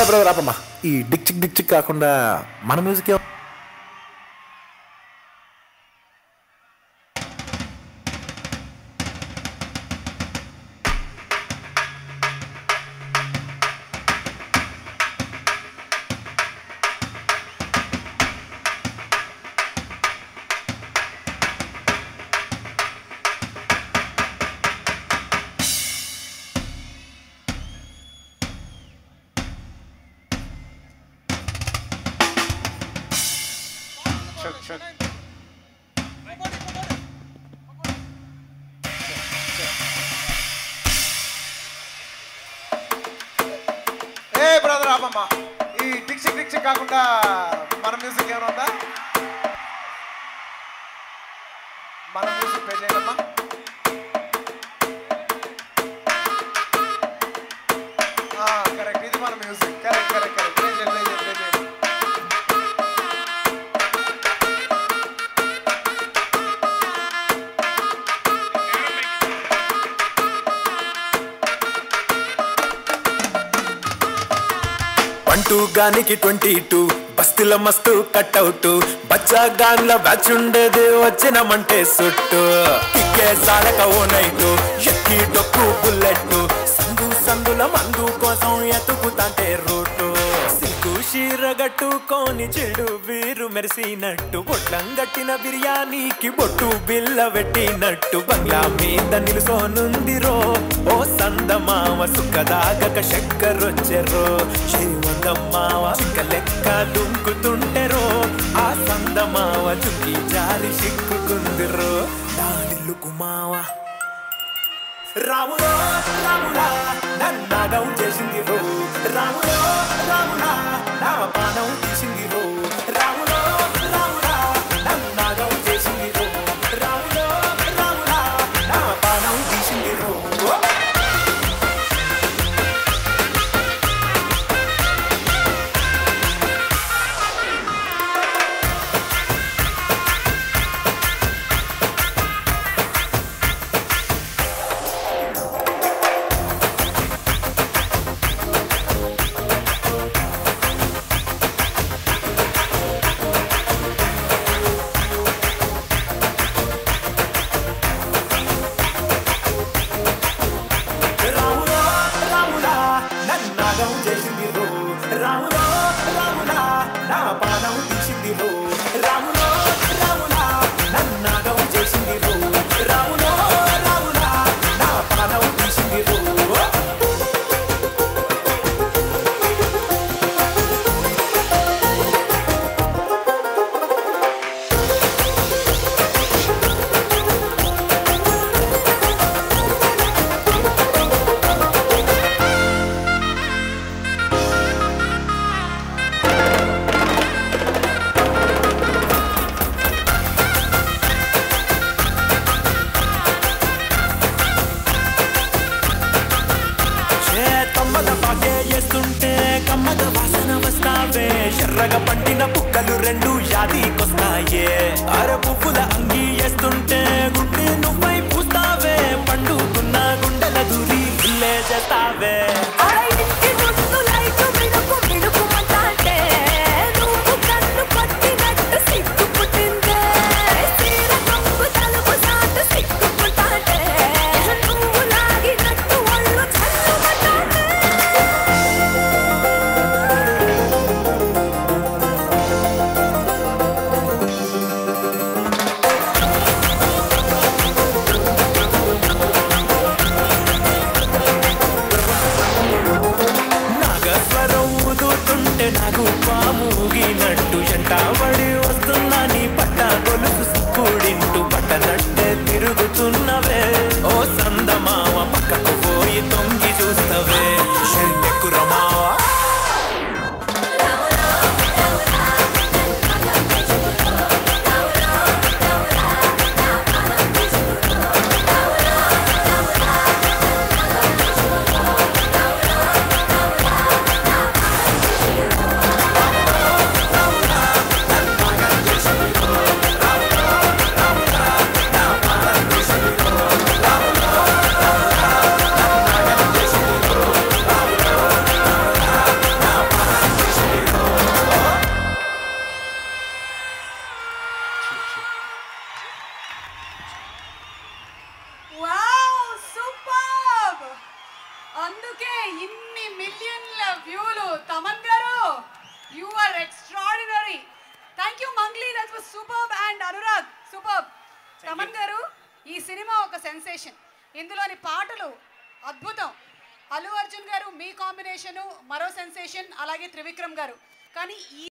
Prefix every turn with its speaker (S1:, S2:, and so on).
S1: brother ఆపమ్మా ఈ Dick చిక్ Dick చిక్ కాకుండా మన మ్యూజిక్ ఏం-
S2: ఏ బ్రదర్ ఆపమ్మ ఈ డిక్సి డిక్సి కాకుండా మన మ్యూజిక్ ఏమైనా ఉందా మన మ్యూజిక్ ప్లే చేయండమ్మా కరెక్ట్ ఇది మన music correct correct correct play చేయండి ప్లే చేయండి ప్లే చేయండి
S3: పంటూ గానికి ట్వంటీ టూ బస్తిల మస్తు కట్అవుట్ బచ్చా గాన్ల బ్యాచ్ ఉండేది వచ్చినమంటే సుట్టు కిక్కే సాలక ఓ నైటు ఎక్కి డొక్కు బుల్లెట్ సందు సందుల మందు కోసం ఎతుకుతాంటే రూటు సిగ్గు షీరగట్టుకోని చెడు వీరు మెరిసినట్టు బొట్లం గట్టిన బిర్యానీకి బొట్టు బిల్ల పెట్టినట్టు బంగ్లా మీద నిలుసోనుందిరో ఓ సందమావ సుఖదాగక చక్కరొచ్చెరో శ్రీమందమ్మావ చిక్క లెక్క దుంకుతుంటెరో ఆ సందమావ చుంకి జారి సిక్కుకుందిరో నానిల్లు కుమావా రాములో రాములా నన్నాగం చేసింది రో రాములో రాములా నా పానం తీసింది రో రాములో రాములా నన్నాగం చేసింది రో రాములో రాములా నా పానం తీసింది రో రాములో రాములా నన్నాగం చేసింది రో రాములో రాములా నా పానం తీసింది రో రాములో రాములా నన్నాగం చేసింది రో రాములో రాములా నా పానం తీసింది రో ఏ తమ్మద పాకే వేస్తుంటే కమ్మద వాసన వస్తావే ఎర్రగా పండిన బుక్కలు రెండు యాదికొస్తాయే అర పువ్వుల అంగి వేస్తుంటే గుండె నువ్వై పూస్తావే పండుకున్న గుండెల దూరి ఇల్లే చేస్తావే
S4: ఆరైంటి ముందు లైటు మినుకు మినుకుమంటాంటే నువ్వు కన్ను పట్టినట్టు సిగ్గు పుట్టిందే చీర కొంగు తలుపు సాటు సిగ్గు పుట్టాంటే నువ్వు లాగినట్టు ఒళ్ళు చల్లుమంటాంటే
S3: నాగస్వరం ఊదుతుంటే నాకు పాము ఊగినట్టు ఎంటాబడి వస్తున్నా నీ పట్ట గొలుసు కూడింటూ పట్టనట్టే తిరుగుతున్నవే ఓ సందమావ పక్కకు పోయి తొంగి చూస్తవే షెంటెక్కురమావా
S5: వ్యూలు తమన్ గారు you are extraordinary thank you Mangli that was super and Anurag super Thaman గారు ఈ సినిమా ఒక సెన్సేషన్ ఇందులోని పాటలు అద్భుతం అల్లు అర్జున్ గారు మీ కాంబినేషను మరో సెన్సేషన్ అలాగే త్రివిక్రమ్ గారు కానీ ఈ